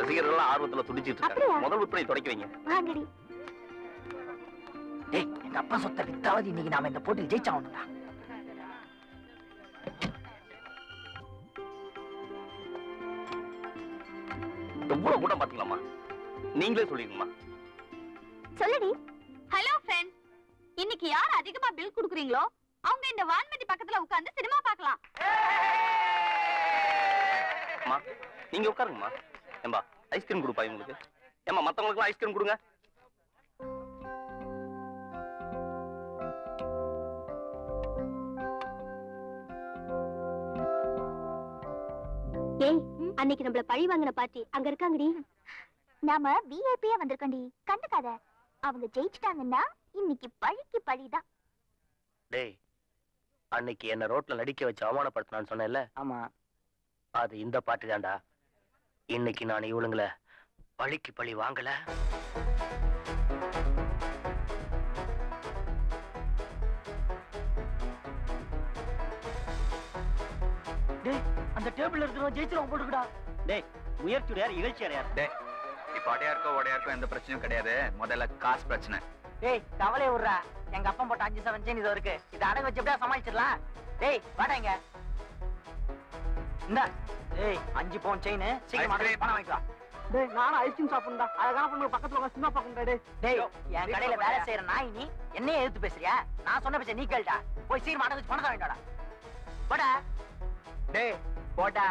ரசிகர்கள் எல்லாம் ஆர்வத்துல துடிச்சிட்டு இருக்காங்க அப்படியா? முதல் விற்பனை தொடக்கி வைங்க வாங்கடி டேய் எங்க அப்பா சொத்த வித்தாவது இன்னைக்கு நாம இந்த போட்டியில் ஜெயிச்சாகணும்டா எவ்வளவு கூட்டம் பாத்தீங்களாமா நீங்களே சொல்லிடுங்கம்மா சொல்லுடி ஹலோ ஃப்ரெண்ட்ஸ் இன்னைக்கு யார் அதிகமா பில் குடுக்குறீங்களோ அவங்க இந்த வான்மதி பக்கத்துல உட்கார்ந்து சினிமா பார்க்கலாம் அம்மா நீங்க உட்காருங்கம்மா ஏம்பா ஐஸ்கிரீம் கொடுப்பா இவங்களுக்கு ஏம்மா மத்தவங்களுக்கு ஐஸ்கிரீம் கொடுங்க ஏய் அன்னைக்கு நம்மள பழி வாங்கின பார்ட்டி அங்க இருக்காங்கடி நாம விஐபியா வந்திருக்கோண்டி கண்டுக்காத அவங்க ஜெயிச்சிட்டாங்கன்னா இன்னைக்கு பழிக்கு பழிதான் டேய் அன்னைக்கு என்ன ரோட்ல நடிக்க வச்சு அவமானப்படுத்தினான்னு சொன்னேன்ல ஆமா அது இந்த பாட்டு தான்டா இன்னைக்கு நான் இவளுங்கள பழிக்கு பழி வாங்கல டேய் அந்த டேபிள்ல இருக்கிறவன் ஜெயிச்சிரும் போட்டுக்கடா டேய் முயற்சியுடைய இகழ்ச்சி அடையார் இப்ப அடையாருக்கோ உடையாருக்கோ எந்த பிரச்சனையும் கிடையாது முதல்ல காசு பிரச்சனை டேய் கவலை விடுறா எங்க அப்பா போட்ட அஞ்சு செவன் செயின் இது இருக்கு இதை அடகு வச்சு எப்படியா சமாளிச்சிடலாம் டேய் வாடா இங்க இந்தா டேய் அஞ்சு பவுன் செயின் சீக்கிரம் Ice cream. பணம் வாங்கிக்கோ டேய் நானும் ஐஸ்கிரீம் சாப்பிடுறா அழகான பொண்ணு பக்கத்துல உட்கார்ந்து சினிமா பார்க்கணும் டேய் டேய் என் கடையில வேலை செய்யற நாய் நீ என்னைய எதிர்த்து பேசுறியா நான் சொன்ன பேச்ச நீ கேளுடா போய் சீக்கிரம் அடகு வச்சு பணத்தை வாங்கிடா போடா டேய் போடா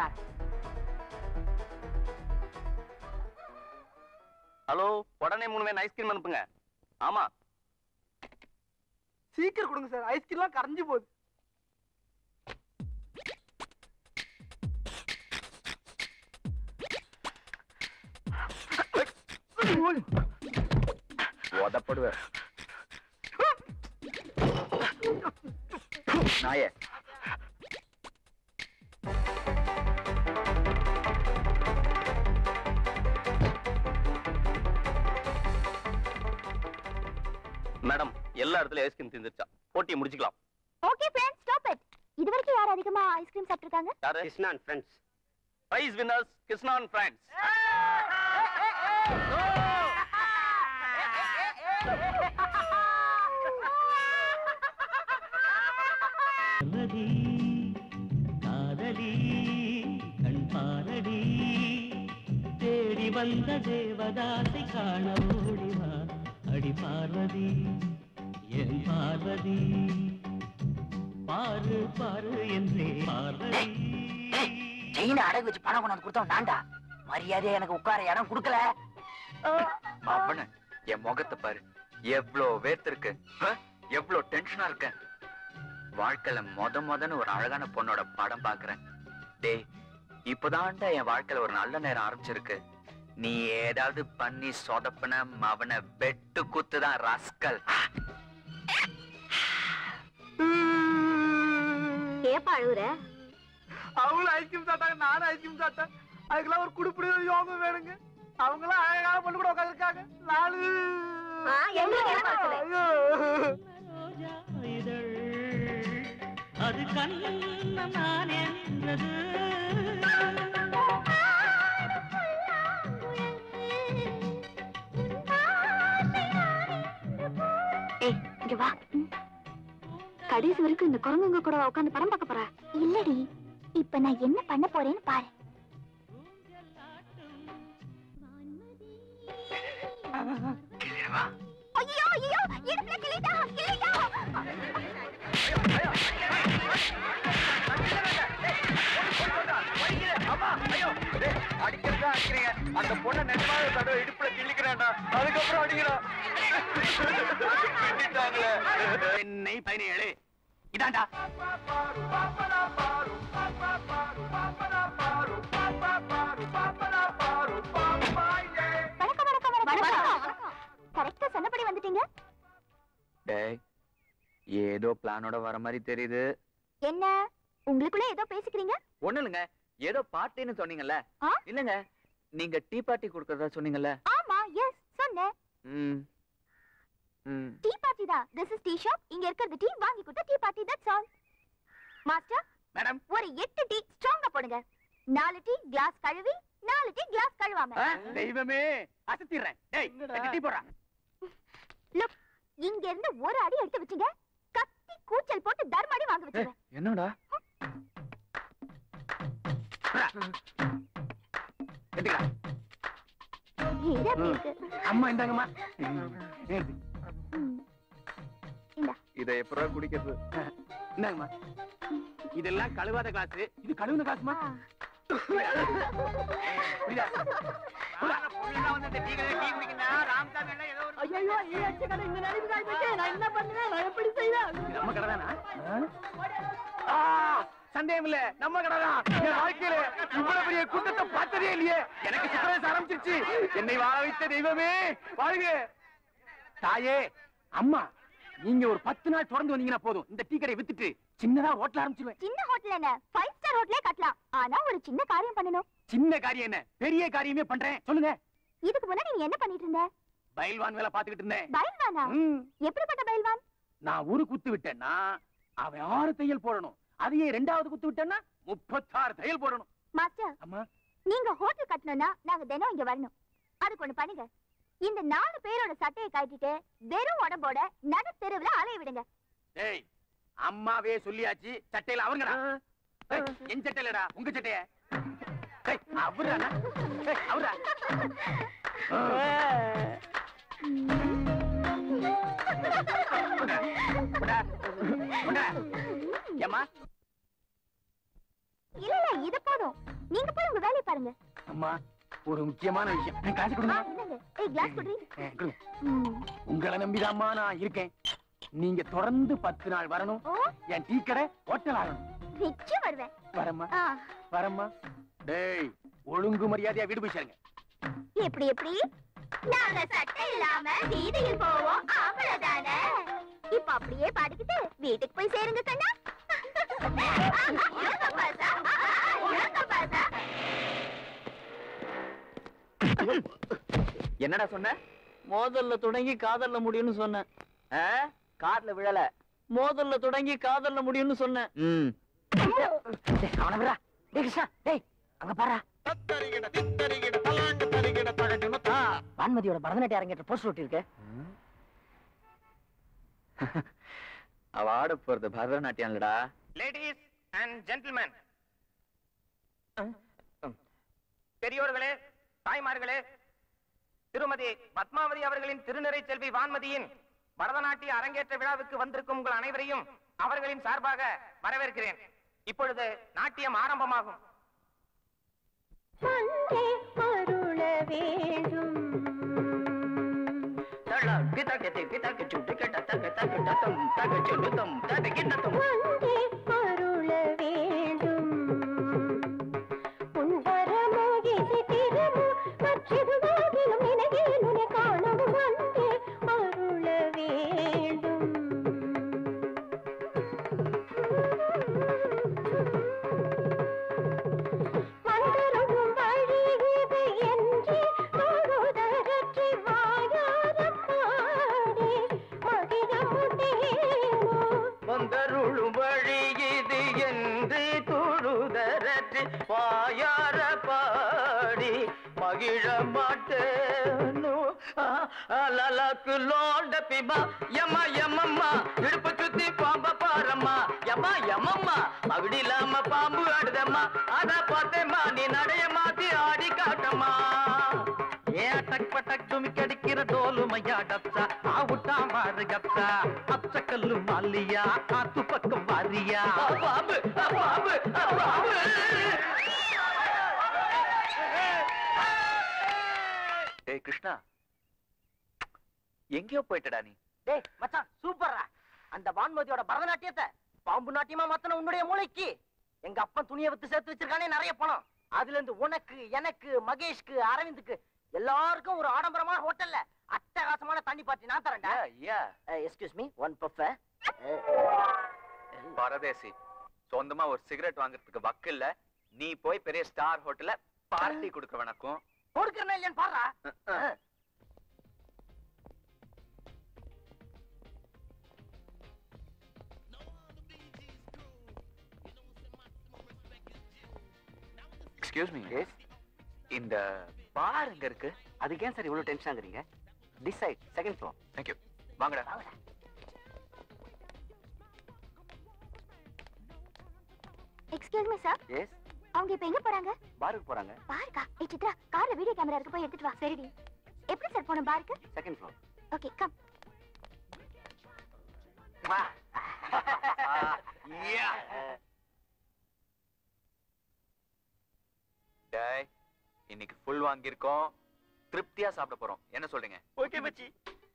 ஹலோ உடனே மூணு வேணும் ஐஸ்கிரீம் அனுப்புங்க ஆமா சீக்கிரம் கொடுங்க சார் ஐஸ்கிரீம்லாம் கரைஞ்சு போகுது உதப்படுவ நாயே மேடம் எல்லா இடத்துலயும் ஐஸ்கிரீம் தீர்ந்துருச்சா போட்டியை முடிச்சுக்கலாம் ஓகே ஃப்ரெண்ட்ஸ் ஸ்டாப் இட் இது வரைக்கும் யார் அதிகமா ஐஸ்கிரீம் சாப்பிட்டிருக்காங்க யாரு Krishnan friends prize winners Krishnan friends காதலி காதலி கண் பாரடி தேடி வந்த தேவதாசை காண ஓடிவா அடி பார்வதி என் பார்வதி பாரு பாரு என்றே பார்வதி செயினை அடகு வச்சு பணம் கொண்டாந்து கொடுத்தவன் நான்டா மரியாதையா எனக்கு உட்கார இடம் கொடுக்கல அவனு என் முகத்தை பாரு எவ்ளோ வேர்த்திருக்கு ஆ? எவ்ளோ டென்ஷனா இருக்க வாழ்க்கையில மொத மொதன்னு ஒரு அழகான பொண்ணோட படம் பாக்குறேன் டேய் இப்பதான்டா என் வாழ்க்கையில ஒரு நல்ல நேரம் ஆரம்பிச்சிருக்கு நீ ஏதாவது பண்ணி சொதப்பின அவனை வெட்டு குத்துதான் ராஸ்கல் ஏப்பா அழுகுற அவங்களும் ஐஸ்கிரீம் சாப்பிட்டாங்க நானும் ஐஸ்கிரீம் சாப்பிட்டேன் அதுக்கெல்லாம் ஒரு குடுப்பிடி ஒரு யோகம் வேணுங்க அவங்களாம் அழகான பொண்ணு கூட உட்காந்துருக்காங்க நாலு ஆ, எங்களுக்கு என்ன பிரச்சனை? ஐயோ. ரோஜா இதழ் அது கண்ணம் நான் என்றது ஏய் இங்க வா கடைசி வரைக்கும் இந்த குரங்குங்க கூட உட்காந்து படம் பார்க்க போற இல்லடி இப்ப நான் என்ன பண்ண போறேன்னு பாரு ஐயோ ஐயோ இடுப்புல கிளிட்டா கிளிட்டா அடிக்கிறதா அடிக்கிறீங்க அந்த பொண்ணை நிஜமாவே தடவை இடுப்புல கிள்ளிக்கிறேன்டா அதுக்கப்புறம் அடிக்கிறா கிள்ளிட்டாங்களே சென்னை பதினேழு இதான்டா வணக்கம் வணக்கம் வணக்கம் கரெக்டா சொன்னபடி வந்துட்டீங்க டேய் ஏதோ பிளானோட வர மாதிரி தெரியுது என்ன உங்களுக்குள்ள ஏதோ பேசிக்கிறீங்க ஒண்ணு இல்லைங்க ஏதோ பார்ட்டின்னு சொன்னீங்கல்ல ஆ? இல்லங்க நீங்க டீ பார்ட்டி கொடுக்கறதா சொன்னீங்கல்ல ஆமா எஸ் சொன்னேன் ம் ம் டீ பார்ட்டி தான் திஸ் இஸ் டீ ஷாப் இங்க இருக்கிறது டீ வாங்கி கொடுத்த tea party that's all master madam ஒரு எட்டு டீ ஸ்ட்ராங்கா போடுங்க நாலு டீ கிளாஸ் கழுவி நாலு டீ கிளாஸ் கழுவாம தெய்வமே அசத்திடுறேன் டேய் டீ போடுறா லுக் இங்க இருந்து ஒரு அடி எடுத்து வச்சீங்க கத்தி கூச்சல் போட்டு தர்மடி வாங்க வச்சிருவேன் என்னடா எடுத்துக்கலாம் இது எப்படி இருக்கு அம்மா இந்தாங்கம்மா எடுத்து. ம். இதை எப்படா குடிக்கிறது இந்தாங்கம்மா இதெல்லாம் கழுவாத கிளாஸ் இது கழுவுன கிளாஸ்மா ஆ. புரியுதா ஐயோ ஈயச்சு கடை இந்த நிலைமைக்கு ஆயிப்போச்சு. நான் என்ன பண்ணுவேன் நான் எப்படி செய்வேன் இது நம்ம கடை தானா ஆ, சந்தேகம் இல்ல நம்ம கடை தான் என் வாழ்க்கையில இவ்வளவு பெரிய கூட்டத்தை பார்த்ததே இல்லையே எனக்கு சித்திரவயசு ஆரம்பிச்சிருச்சு என்னை வாழ வைத்த தெய்வமே வாழ்க தாயே அம்மா நீங்க ஒரு பத்து நாள் தொடர்ந்து வந்தீங்கன்னா போதும் இந்த டீ கடையை வித்துட்டு சின்னதா ஹோட்டல் ஆரம்பிச்சிருவேன் சின்ன ஹோட்டல் என்ன ஃபைவ் ஸ்டார் ஹோட்டலே கட்டலாம் ஆனா ஒரு சின்ன காரியம் பண்ணணும் சின்ன காரியம் என்ன பெரிய காரியமே பண்றேன் சொல்லுங்க இதுக்கு முன்னாடி நீங்க என்ன பண்ணிட்டு இருந்த பயில்வான் வேலை பாத்துக்கிட்டு இருந்தேன் பயில்வானா ம், எப்படிப்பட்ட பயில்வான் நான் ஒரு குத்து விட்டேன்னா அவன் ஆறு தையல் போடணும் அதையே ரெண்டாவது குத்து விட்டேன்னா முப்பத்தாறு தையல் போடணும் மாஸ்டர் அம்மா நீங்க ஹோட்டல் கட்டணும்னா நாங்க தினம் இங்க வரணும் அதுக்கு ஒண்ணு பண்ணுங்க இந்த நாலு பேரோட சட்டையை கட்டிட்டு வெறும் உடம்போட நடு தெருவுல அலைய விடுங்க டேய் அம்மாவே சொல்லியாச்சு சட்டையில அவருங்கடா ஏய், என் சட்டையிலடா உங்க சட்டைய டேய், அவருடா டேய், அவருடா கொண்டா, கொண்டா. ஏம்மா இல்ல இல்ல இது போதும் நீங்க போய் உங்க வேலையை பாருங்க அம்மா ஒரு முக்கியமான விஷயம் நான் காசு ஆ, கொடுங்க என்னங்க ஏய் கிளாஸ் குடி ஏ, கொடுங்க. ம். உங்களை நம்பிதாம்மா நான் இருக்கேன் நீங்க தொடர்ந்து பத்து நாள் வரணும் ஓ என் டீ கடை ஹோட்டல் ஆகணும் நிச்சயம் வருவேன் வரம்மா ஆ, வரம்மா டேய் ஒழுங்கு மரியாதையா வீடு போய் சேருங்க எப்படி எப்படி நாங்க சட்டை இல்லாம வீதியில் போவோம் அவ்வளவுதானே இப்ப அப்படியே பாடிக்கிட்டு வீட்டுக்கு போய் சேருங்க கண்ணா இருங்க பாசா, இருங்க பாசா. என்னடா சொன்ன மோதல்ல தொடங்கி காதல்ல முடியும்னு சொன்னேன் ஆ? கார்ல விழல மோதல்ல தொடங்கி காதல்ல முடியும்னு சொன்னேன் ம் டேய், அவனை விடா டேய் கிருஷ்ணா டேய் அங்க பாரா வான்மதியோட பரதநாட்டியம் அரங்கேற்ற போஸ்டர் ஒட்டி இருக்கு அவ ஆட போறது பரதநாட்டியம் இல்லடா லேடிஸ் அண்ட் ஜென்டில்மேன் பெரியோர்களே தாய்மார்களே திருமதி பத்மாவதி அவர்களின் திருநிறை செல்வி வான்மதியின் பரதநாட்டிய அரங்கேற்ற விழாவுக்கு வந்திருக்கும் உங்கள் அனைவரையும் அவர்களின் சார்பாக வரவேற்கிறேன் இப்பொழுது நாட்டியம் ஆரம்பமாகும் வந்தருளும் வழி இது என்று தொழுதரற்று வாயார பாடி மகிழ மாட்டேனோ அலலக்கு லோண்ட பிபா யம்மா யம்மம்மா இடுப்பு சுத்தி பாம்ப பாரம்மா யம்மா யம்மம்மா மகுடி இல்லாம பாம்பு ஆடுதம்மா அத பார்த்தேம்மா நீ நடைய மாத்தி ஆடி காட்டம்மா ஏ அட்டக் பட்டக் துமிக்கு அடிக்கிற தோலுமையா டப்சா ஆவுட்டா மாறு கப்சா அச்சக்கல்லு மல்லியா காத்து பக்கம் வாரியா பாம்பு பாம்பு பாம்பு டேய் கிருஷ்ணா எங்கேயோ போயிட்டடா நீ டேய் மச்சான் சூப்பர்ரா அந்த வான்மதியோட பரதநாட்டியத்தை பாம்பு நாட்டியமா மாத்தன உன்னுடைய மூளைக்கு எங்க அப்பன் துணியை வித்து சேர்த்து வச்சிருக்கானே நிறைய பணம் அதுல இருந்து உனக்கு எனக்கு மகேஷ்க்கு அரவிந்துக்கு எல்லாருக்கும் ஒரு ஆடம்பரமான ஹோட்டல்ல அட்டகாசமான தண்ணி பாட்டி நான் தரேன்டா ஐயா எக்ஸ்கியூஸ் மீ ஒன் பஃப பரதேசி சொந்தமா ஒரு சிகரெட் வாங்குறதுக்கு வக்கு இல்ல நீ போய் பெரிய ஸ்டார் ஹோட்டல்ல பார்ட்டி கொடுக்க வணக்கம் கொடுக்கறனா இல்லையான்னு பாருடா எக்ஸ்கியூஸ் மீ இந்த பார் எங்க இருக்கு அதுக்கு ஏன் சார் இவ்வளவு டென்ஷன் ஆகுறீங்க டிசைட் செகண்ட் ஃப்ளோர் தேங்க்யூ வாங்கடா எக்ஸ்கியூஸ் மீ சார் எஸ் அவங்க இப்ப எங்க போறாங்க பாருக்கு போறாங்க பாருக்கா ஏ சித்ரா கார்ல வீடியோ கேமரா இருக்கு போய் எடுத்துட்டு வா சரிடி எப்படி சார் போகணும் பாருக்கு செகண்ட் ஃப்ளோர் ஓகே கம் டேய் இன்னைக்கு ஃபுல் வாங்கியிருக்கோம் திருப்தியா சாப்பிட போறோம் என்ன சொல்றீங்க ஓகே மச்சி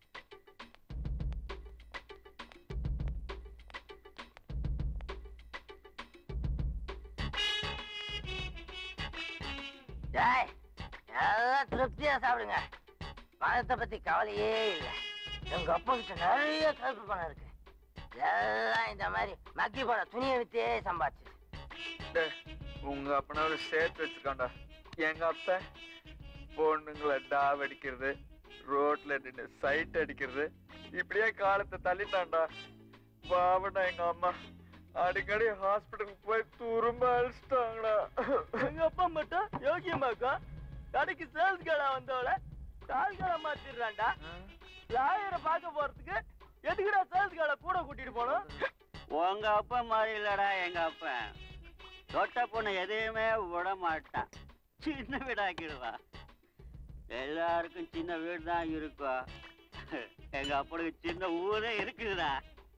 டேய் எல்லாம் திருப்தியா சாப்பிடுங்க பணத்தை பத்தி கவலையே இல்லை எங்க அப்பா கிட்ட நிறைய கருப்பு பணம் இருக்கு எல்லாம் இந்த மாதிரி மக்கி போன துணியை வித்தே சம்பாதிச்சு உங்க அப்பனால சேர்த்து வச்சிருக்காண்டா எங்க அப்ப பொண்ணுங்களை டாவ் அடிக்கிறது ரோட்ல நின்று சைட் அடிக்கிறது இப்படியே காலத்தை தள்ளிட்டான்டா பாவடா எங்க அம்மா அடிக்கடி ஹாஸ்பிட்டலுக்கு போய் துரும்ப அழிச்சிட்டாங்கடா எங்க அப்பா மட்டும் யோகியமாக்கா கடைக்கு சேல்ஸ் கடை வந்தவள கால் கடை மாத்திடுறான்டா லாயரை பார்க்க போறதுக்கு எதுக்குடா சேல்ஸ் கடை கூட கூட்டிட்டு போனோம் உங்க அப்பா மாதிரி இல்லடா எங்க அப்பன் தொட்ட பொண்ணு எதையுமே விட மாட்டான் சின்ன வீடாக்கிடுவா எல்லாருக்கும் சின்ன வீடு தான் இருக்கும் எங்க அப்பனுக்கு சின்ன ஊரே இருக்குதுடா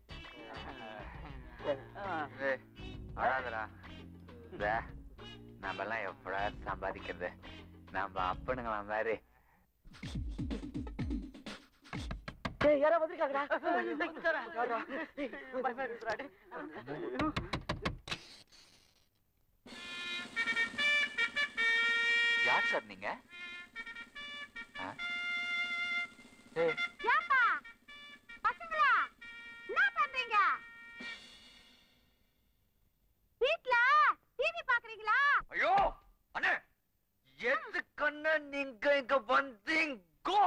ஏய், அழாதடா நம்ம எல்லாம் எப்படா சம்பாதிக்கிறது நம்ம அப்பனுங்களா மாதிரி யாரோ வந்திருக்காங்கடா யார் சார் நீங்க ஆ? ஏய், ஏப்பா பசங்களா என்ன பண்றீங்க வீட்ல டிவி பாக்குறீங்களா ஐயோ அண்ணே எதுக்கு நீங்க இங்க வந்தீங்கோ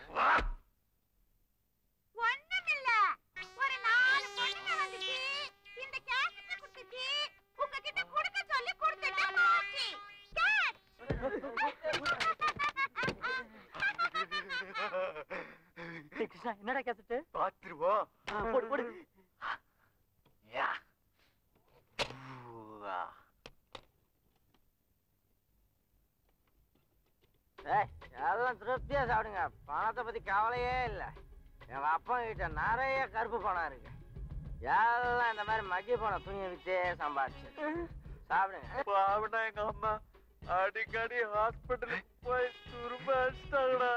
ஒண்ணுமில்ல ஒரு நாலு பொண்ணுங்க வந்துச்சு இந்த கேசட்டை குடுத்துச்சு உங்ககிட்ட கொடுக்க சொல்லி கொடுத்துட்டு போச்சு கேட் கிருஷ்ணா என்னடா கேசட்டு பாத்துருவோம் போடு போடு யா ஏய், எல்லாம் திருப்தியா சாப்பிடுங்க பணத்தை பத்தி கவலையே இல்ல எங்க அப்பா கிட்ட நிறைய கருப்பு பணம் இருக்கு எல்லாம் இந்த மாதிரி மக்கி பணம் துணியை வித்தே சம்பாதிச்சு சாப்பிடுங்க பாவடா எங்க அம்மா அடிக்கடி ஹாஸ்பிட்டலுக்கு போய் துரும்ப அடிச்சிட்டாங்கடா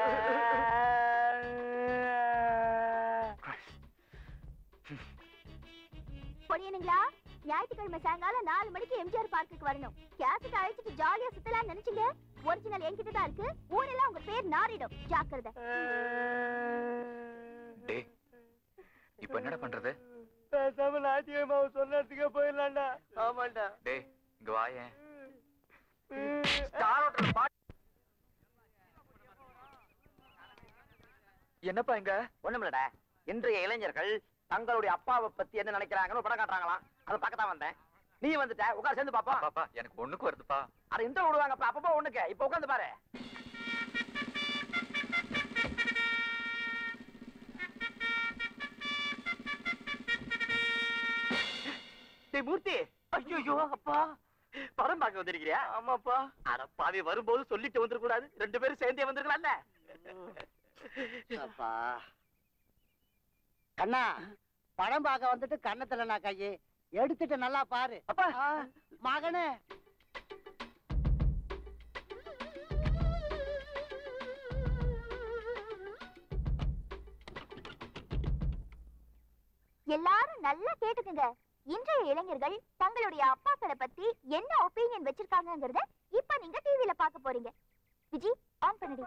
பொடியனுங்களா ஞாயிற்றுக்கிழமை சாயங்காலம் நாலு மணிக்கு எம்ஜிஆர் பார்க்குக்கு வரணும் கேசட் அழைச்சிட்டு ஜாலியா சுத்தலாம்னு நினைச்சீங்க ஒரிஜினல் என்கிட்ட தான் இருக்கு ஊரெல்லாம் உங்க பேர் நாரிடும் ஜாக்கிரதை டேய் இப்போ என்னடா பண்றது பேசாம ஞாயிற்றுக்கிழமை சொன்னதுக்கே போயிடலாம்டா ஆமாண்டா டேய் இங்க வாயேன் என்னப்பா இங்க ஒண்ணுமில்லடா இன்றைய இளைஞர்கள் தங்களுடைய அப்பாவை பத்தி என்ன நினைக்கிறாங்கன்னு ஒரு படம் காட்டுறாங்களாம் அதை பார்க்க தான் வந்தேன் நீ வந்துட்ட உட்கார் சேர்ந்து பாப்போம் பாப்பா எனக்கு ஒண்ணுக்கு வருதுப்பா அதை இன்டர் விடுவாங்கப்பா அப்பப்போ ஒண்ணுக்கு இப்ப உட்காந்து பாரு டேய் மூர்த்தி ஐயோ அப்பா படம் பார்க்க வந்திருக்கிறியா ஆமாப்பா அட பாவி வரும்போது சொல்லிட்டு வந்துட கூடாது ரெண்டு பேரும் சேர்ந்தே வந்திருக்கலாம்ல அப்பா கண்ணா படம் பார்க்க வந்துட்டு கண்ணத்துல நான் கையை எடுத்துட்டு நல்லா பாரு அப்பா ஆ, மகனே எல்லாரும் நல்லா கேட்டுக்குங்க இன்றைய இளைஞர்கள் தங்களுடைய அப்பாக்களை பத்தி என்ன ஒப்பீனியன் வச்சிருக்காங்கங்கறத இப்ப நீங்க டிவில பார்க்க போறீங்க விஜி ஆன் பண்ணுடி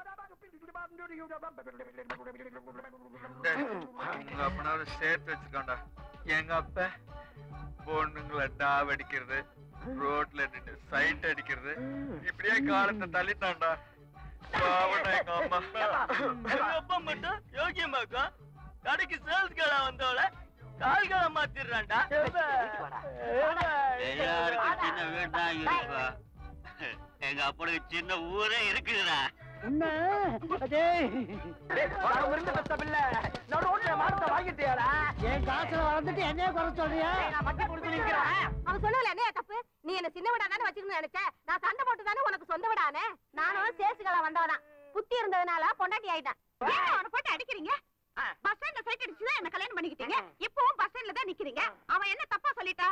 உங்க அப்பனால சேர்த்து வச்சிருக்காண்டா எங்க அப்ப பொண்ணுங்களை டாவ் அடிக்கிறது ரோட்ல நின்று சைட் அடிக்கிறது இப்படியே காலத்தை தள்ளிட்டான்டா பாவடா எங்க அம்மா எங்க அப்பா மட்டும் யோகியமாக்கா கடைக்கு சேல்ஸ் கடை வந்தவள கால் கடை மாத்திடுறான்டா எல்லாருக்கும் சின்ன வீடு தான் இருக்கும் எங்க அப்பனுக்கு சின்ன ஊரே இருக்குதுடா என்ன டேய், என் காசுல வளர்ந்துட்டு என்னைய குறை சொல்றியா அவன் சொன்னதுல என்ன தப்பு நீ என்ன சின்ன விடா தானே வச்சுக்கணும்னு நினைச்ச நான் சண்டை போட்டு தானே உனக்கு சொந்த விடானே நானும் சேசுகள வந்தவதான் புத்தி இருந்ததுனால பொண்டாட்டி ஆயிட்டேன் அவனை போட்டு அடிக்கிறீங்க பஸ் ஸ்டாண்ட்ல சைட் அடிச்சுதான் என்ன கல்யாணம் பண்ணிக்கிட்டீங்க இப்பவும் பஸ் ஸ்டாண்ட்ல தான் நிக்கிறீங்க அவன் என்ன தப்பா சொல்லிட்டா